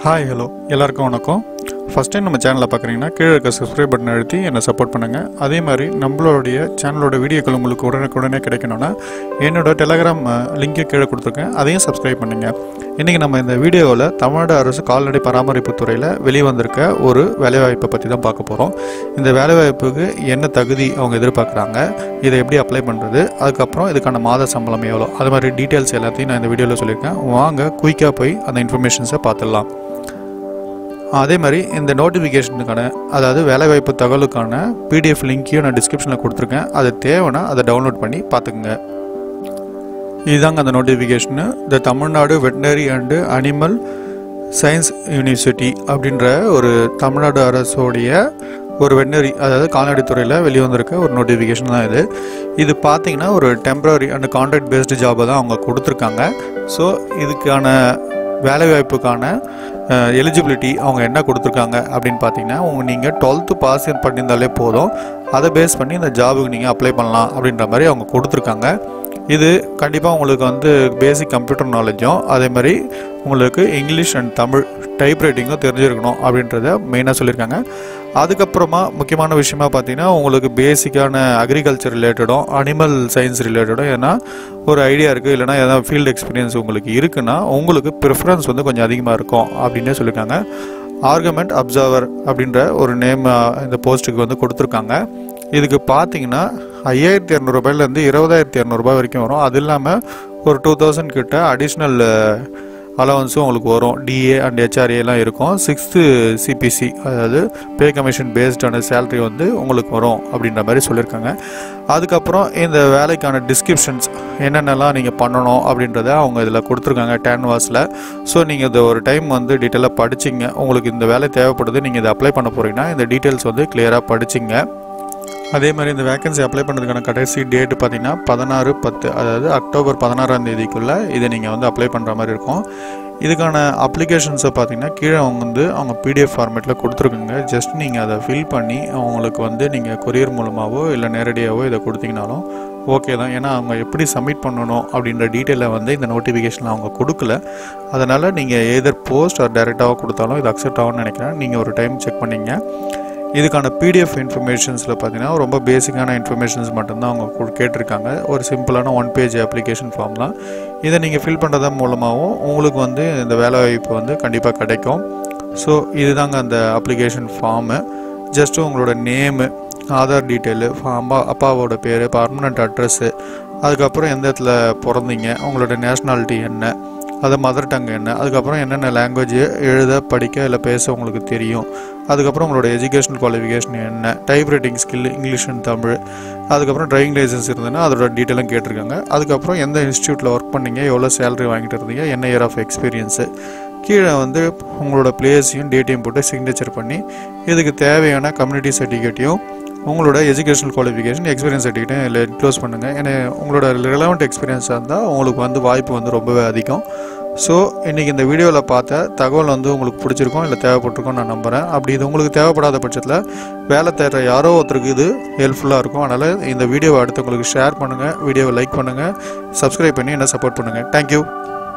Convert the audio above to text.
hi hello எல்லாருக்கும் வணக்கம் first time நம்ம சேனலை பார்க்குறீங்கன்னா கீழே இருக்க சப்ஸ்கிரைப் பட்டன் அழுத்தி என்னை சப்போர்ட் பண்ணுங்கள் அதே மாதிரி நம்மளுடைய சேனலோட வீடியோக்கள் உங்களுக்கு உடனுக்குடனே கிடைக்கணும்னா என்னோட டெலகிராம் லிங்க்கை கீழே கொடுத்துருக்கேன் அதையும் சப்ஸ்கிரைப் பண்ணுங்கள் இன்றைக்கி நம்ம இந்த வீடியோவில் தமிழ்நாடு அரசு கால்நடை பராமரிப்பு துறையில் வெளிவந்திருக்க ஒரு வேலைவாய்ப்பை பற்றி தான் பார்க்க போகிறோம் இந்த வேலைவாய்ப்புக்கு என்ன தகுதி அவங்க எதிர்பார்க்குறாங்க இதை எப்படி அப்ளை பண்ணுறது அதுக்கப்புறம் இதுக்கான மாத சம்பளம் எவ்வளோ அது மாதிரி டீட்டெயில்ஸ் எல்லாத்தையும் நான் இந்த வீடியோவில் சொல்லியிருக்கேன் வாங்க குயிக்காக போய் அந்த இன்ஃபர்மேஷன்ஸை பார்த்துடலாம் அதே மாதிரி இந்த நோட்டிஃபிகேஷனுக்கான அதாவது வேலைவாய்ப்பு தகவலுக்கான பிடிஎஃப் லிங்க்கையும் நான் டிஸ்கிரிப்ஷனில் கொடுத்துருக்கேன் அது தேவைன்னா அதை டவுன்லோட் பண்ணி பார்த்துக்குங்க இதுதாங்க அந்த notification the Tamil Nadu veterinary and animal science university அப்படின்ற ஒரு தமிழ்நாடு அரசோடைய ஒரு வெட்டினரி அதாவது கால்நடை துறையில் வெளிவந்திருக்க ஒரு நோட்டிஃபிகேஷன் தான் இது இது பார்த்தீங்கன்னா ஒரு டெம்பரரி அண்ட் கான்ட்ராக்ட் பேஸ்டு ஜாபை தான் அவங்க கொடுத்துருக்காங்க ஸோ இதுக்கான வேலைவாய்ப்புக்கான எலிஜிபிலிட்டி அவங்க என்ன கொடுத்துருக்காங்க அப்படின்னு பார்த்தீங்கன்னா உங்கள் நீங்கள் டுவெல்த்து பாஸ் பண்ணியிருந்தாலே போதும் அதை பேஸ் பண்ணி இந்த ஜாபுக்கு நீங்கள் அப்ளை பண்ணலாம் அப்படின்ற மாதிரி அவங்க கொடுத்துருக்காங்க இது கண்டிப்பாக உங்களுக்கு வந்து பேசிக் கம்ப்யூட்டர் நாலேஜும் அதே மாதிரி உங்களுக்கு இங்கிலீஷ் அண்ட் தமிழ் டைப் ரைட்டிங்கும் தெரிஞ்சிருக்கணும் அப்படின்றத மெயினாக சொல்லியிருக்காங்க அதுக்கப்புறமா முக்கியமான விஷயமா பார்த்தீங்கன்னா உங்களுக்கு பேசிக்கான அக்ரிகல்ச்சர் ரிலேட்டடும் அனிமல் சயின்ஸ் ரிலேட்டடும் ஏன்னா ஒரு ஐடியா இருக்குது இல்லைனா ஏதாவது ஃபீல்டு எக்ஸ்பீரியன்ஸ் உங்களுக்கு இருக்குன்னா உங்களுக்கு ப்ரிஃபரன்ஸ் வந்து கொஞ்சம் அதிகமாக இருக்கும் அப்படின்னே சொல்லியிருக்காங்க ஆர்கமெண்ட் அப்சர்வர் அப்படின்ற ஒரு நேம் இந்த போஸ்ட்டுக்கு வந்து கொடுத்துருக்காங்க இதுக்கு பார்த்தீங்கன்னா ஐயாயிரத்தி இரநூறுபாயிலேருந்து இருபதாயிரத்தி இரநூறுபா வரைக்கும் வரும் அது இல்லாமல் ஒரு டூ தௌசண்ட் கிட்ட அடிஷ்னல் அலவன்ஸும் உங்களுக்கு வரும் டிஏ அண்ட் ஹெச்ஆர்ஏலாம் இருக்கும் சிக்ஸ்த்து சிபிசி அதாவது பே கமிஷன் பேஸ்டான சேலரி வந்து உங்களுக்கு வரும் அப்படின்ற மாதிரி சொல்லியிருக்காங்க அதுக்கப்புறம் இந்த வேலைக்கான டிஸ்கிரிப்ஷன்ஸ் என்னென்னலாம் நீங்கள் பண்ணணும் அப்படின்றத அவங்க இதில் கொடுத்துருக்காங்க டேன்வாஸில் ஸோ நீங்கள் இதை ஒரு டைம் வந்து டீட்டெயிலாக படிச்சிங்க உங்களுக்கு இந்த வேலை தேவைப்படுது நீங்கள் இதை அப்ளை பண்ண போகிறீங்கன்னா இந்த டீட்டெயில்ஸ் வந்து கிளியராக படிச்சிங்க அதே மாதிரி இந்த வேகன்சி அப்ளை பண்ணுறதுக்கான கடைசி டேட் பார்த்தீங்கன்னா பதினாறு பத்து அதாவது அக்டோபர் பதினாறாம் தேதிக்குள்ளே இதை நீங்கள் வந்து அப்ளை பண்ணுற மாதிரி இருக்கும் இதுக்கான அப்ளிகேஷன்ஸை பார்த்தீங்கன்னா கீழே அவங்க வந்து அவங்க பிடிஎஃப் ஃபார்மேட்டில் கொடுத்துருக்குங்க ஜஸ்ட் நீங்கள் அதை ஃபில் பண்ணி அவங்களுக்கு வந்து நீங்கள் கொரியர் மூலமாகவோ இல்லை நேரடியாகவோ இதை கொடுத்தீங்கனாலும் ஓகே தான் ஏன்னா அவங்க எப்படி சப்மிட் பண்ணணும் அப்படின்ற டீட்டெயிலை வந்து இந்த நோட்டிஃபிகேஷனில் அவங்க கொடுக்கல அதனால் நீங்கள் எதர் போஸ்ட் ஆர் டேரெக்டாக கொடுத்தாலும் இது அக்செப்ட் ஆகும்னு நினைக்கிறேன் நீங்கள் ஒரு டைம் செக் பண்ணிங்க இதுக்கான பிடிஎஃப் இன்ஃபர்மேஷன்ஸில் பார்த்தீங்கன்னா ரொம்ப பேசிக்கான இன்ஃபர்மேஷன்ஸ் மட்டும்தான் அவங்க கு- கேட்டிருக்காங்க ஒரு சிம்பிளான ஒன் பேஜ் அப்ளிகேஷன் ஃபார்ம் தான் இதை நீங்கள் ஃபில் பண்ணுறது மூலமாகவும் உங்களுக்கு வந்து இந்த வேலைவாய்ப்பு வந்து கண்டிப்பாக கிடைக்கும் ஸோ இதுதாங்க அந்த அப்ளிகேஷன் ஃபார்மு ஜஸ்ட்டு உங்களோட நேமு ஆதார் டீட்டெயிலு அம்மா அப்பாவோட பேர் பர்மனண்ட் அட்ரஸ்ஸு அதுக்கப்புறம் எந்த இடத்துல பிறந்தீங்க உங்களோட நேஷ்னாலிட்டி என்ன அது மதர் டங் என்ன அதுக்கப்புறம் என்னென்ன லாங்குவேஜ் எழுத படிக்க இல்லை பேச உங்களுக்கு தெரியும் அதுக்கப்புறம் உங்களோட எஜுகேஷனல் குவாலிஃபிகேஷன் என்ன type writing skill English and Tamil அதுக்கப்புறம் டிரைவிங் லைசன்ஸ் இருந்ததுன்னா அதோட டீட்டெயிலும் கேட்டிருக்காங்க அதுக்கப்புறம் எந்த இன்ஸ்டியூட்டில் ஒர்க் பண்ணீங்க எவ்வளோ சேலரி வாங்கிட்டு இருந்தீங்க என்ன இயர் ஆஃப் எக்ஸ்பீரியன்ஸு கீழே வந்து உங்களோட பிளேஸையும் டேட்டையும் போட்டு சிக்னேச்சர் பண்ணி இதுக்கு தேவையான கம்யூனிட்டி சர்டிஃபிகேட்டையும் உங்களோட எஜுகேஷனல் குவாலிஃபிகேஷன் எக்ஸ்பீரியன்ஸ் சர்டிஃபிகேட்டையும் இதில் க்ளோஸ் பண்ணுங்கள் ஏன்னா உங்களோட ரிலவெண்ட் எக்ஸ்பீரியன்ஸாக இருந்தால் உங்களுக்கு வந்து வாய்ப்பு வந்து ரொம்பவே அதிகம் ஸோ இன்றைக்கி இந்த வீடியோவில் பார்த்த தகவல் வந்து உங்களுக்கு பிடிச்சிருக்கும் இல்லை தேவைப்பட்டிருக்கும் நான் நம்புகிறேன் அப்படி இது உங்களுக்கு தேவைப்படாத பட்சத்தில் வேலை தேடுற யாரோ ஒருத்தருக்கு இது ஹெல்ப்ஃபுல்லாக இருக்கும் அதனால் இந்த வீடியோவை அடுத்தவங்களுக்கு ஷேர் பண்ணுங்கள் வீடியோவை லைக் பண்ணுங்கள் சப்ஸ்கிரைப் பண்ணி என்ன சப்போர்ட் பண்ணுங்கள் தேங்க்யூ